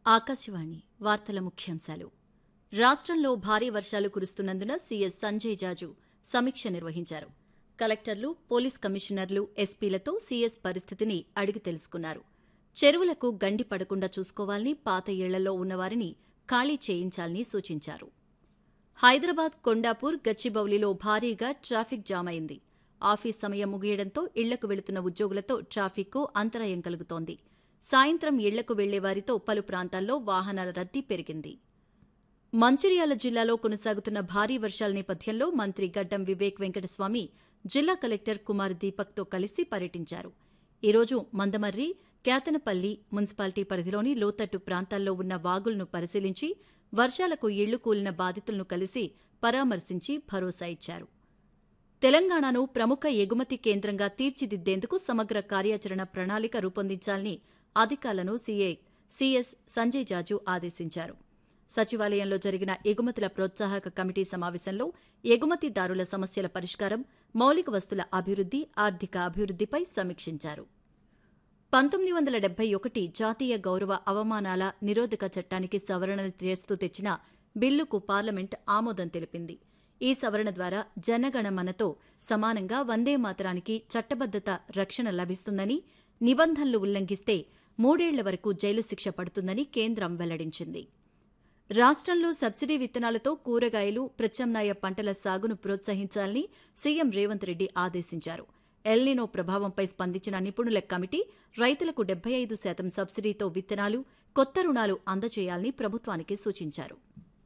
ఆకాశవాణి వార్తల ముఖ్యాంశాలు రాష్ట్రంలో భారీ వర్షాలు కురుస్తున్నందున సీఎస్ సంజయ్ జాజు సమీక్ష నిర్వహించారు కలెక్టర్లు పోలీస్ కమిషనర్లు ఎస్పీలతో సీఎస్ పరిస్థితిని అడిగి తెలుసుకున్నారు చెరువులకు గండి పడకుండా చూసుకోవాలని పాత ఇళ్లలో ఉన్నవారిని ఖాళీ చేయించాలని సూచించారు హైదరాబాద్ కొండాపూర్ గచ్చిబౌలిలో భారీగా ట్రాఫిక్ జామ్ అయింది ఆఫీస్ సమయం ముగియడంతో ఇళ్లకు వెళుతున్న ఉద్యోగులతో ట్రాఫిక్కు అంతరాయం కలుగుతోంది సాయంత్రం ఇళ్లకు వెళ్లే వారితో పలు ప్రాంతాల్లో వాహనాల రద్దీ పెరిగింది మంచిర్యాల జిల్లాలో కొనసాగుతున్న భారీ వర్షాల నేపథ్యంలో మంత్రి గడ్డం వివేక్ వెంకటస్వామి జిల్లా కలెక్టర్ కుమార్ దీపక్తో కలిసి పర్యటించారు ఈరోజు మందమర్రి కేతనపల్లి మున్సిపాలిటీ పరిధిలోని లోతట్టు ప్రాంతాల్లో ఉన్న వాగులను పరిశీలించి వర్షాలకు ఇళ్లు కూలిన బాధితులను కలిసి పరామర్శించి భరోసా ఇచ్చారు తెలంగాణను ప్రముఖ ఎగుమతి కేంద్రంగా తీర్చిదిద్దేందుకు సమగ్ర కార్యాచరణ ప్రణాళిక రూపొందించాలని అధికారులను సీఏ సీఎస్ సంజయ్ జాజు ఆదేశించారు సచివాలయంలో జరిగిన ఎగుమతుల ప్రోత్సాహక కమిటీ సమావేశంలో ఎగుమతిదారుల సమస్యల పరిష్కారం మౌలిక వస్తుల అభివృద్ది ఆర్థిక అభివృద్దిపై సమీక్షించారు పంతొమ్మిది వందల డెబ్బై ఒకటి జాతీయ గౌరవ అవమానాల నిరోధక చట్టానికి సవరణలు చేస్తూ తెచ్చిన బిల్లుకు పార్లమెంట్ ఆమోదం తెలిపింది ఈ సవరణ ద్వారా జనగణమనతో సమానంగా వందే మాతరానికి చట్టబద్దత రక్షణ లభిస్తుందని నిబంధనలు ఉల్లంఘిస్తే మూడేళ్ల వరకు జైలు శిక్ష పడుతుందని కేంద్రం వెల్లడించింది రాష్ట్రంలో సబ్సిడీ విత్తనాలతో కూరగాయలు ప్రత్యామ్నాయ పంటల సాగును ప్రోత్సహించాలని సీఎం రేవంత్ రెడ్డి ఆదేశించారు ఎల్నినో ప్రభావంపై స్పందించిన నిపుణుల కమిటీ రైతులకు డెబ్బై ఐదు శాతం సబ్సిడీతో విత్తనాలు కొత్త రుణాలు అందజేయాలని ప్రభుత్వానికి సూచించారు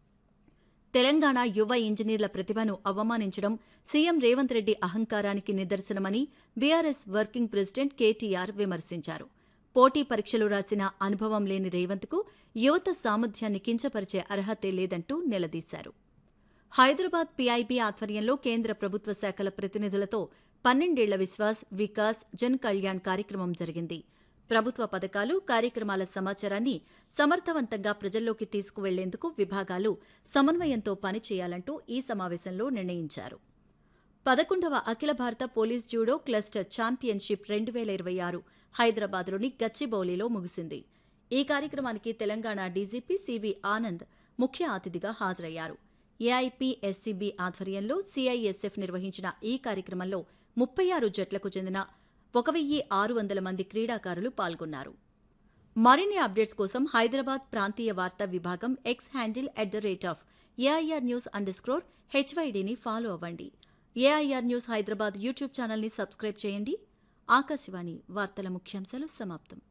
తెలంగాణ యువ ఇంజనీర్ల ప్రతిభను అవమానించడం సీఎం రేవంత్ రెడ్డి అహంకారానికి నిదర్శనమని బీఆర్ఎస్ వర్కింగ్ ప్రెసిడెంట్ కేటీఆర్ విమర్శించారు పోటీ పరీక్షలు రాసిన అనుభవం లేని రేవంత్కు యువత సామర్థ్యాన్ని కించపరిచే అర్హతే లేదంటూ నిలదీశారు హైదరాబాద్ పీఐబీ ఆధ్వర్యంలో కేంద్ర ప్రభుత్వ శాఖల ప్రతినిధులతో పన్నెండేళ్ల విశ్వాస్ వికాస్ జన్ కళ్యాణ్ కార్యక్రమం జరిగింది ప్రభుత్వ పథకాలు కార్యక్రమాల సమాచారాన్ని సమర్థవంతంగా ప్రజల్లోకి తీసుకువెళ్లేందుకు విభాగాలు సమన్వయంతో పనిచేయాలంటూ ఈ సమావేశంలో నిర్ణయించారు పదకొండవ అఖిల భారత పోలీస్ జూడో క్లస్టర్ ఛాంపియన్షిప్ రెండు వేల ఇరవై ఆరు హైదరాబాద్లోని గచ్చిబౌలిలో ముగిసింది ఈ కార్యక్రమానికి తెలంగాణ డీజీపీ సివి ఆనంద్ ముఖ్య అతిథిగా హాజరయ్యారు ఏఐపీఎస్సీబీ ఆధ్వర్యంలో సీఐఎస్ఎఫ్ నిర్వహించిన ఈ కార్యక్రమంలో ముప్పై ఆరు జట్లకు చెందిన ఒక వెయ్యి ఆరు వందల మంది క్రీడాకారులు పాల్గొన్నారు మరిన్ని అప్డేట్స్ కోసం హైదరాబాద్ ప్రాంతీయ వార్తా విభాగం X handle at the rate of AIR news underscore హెచ్వైడీని ఫాలో అవ్వండి ఏఐఆర్ న్యూస్ హైదరాబాద్ యూట్యూబ్ ఛానల్ని సబ్స్క్రైబ్ చేయండి ఆకాశవాణి వార్తల ముఖ్యాంశాలు సమాప్తం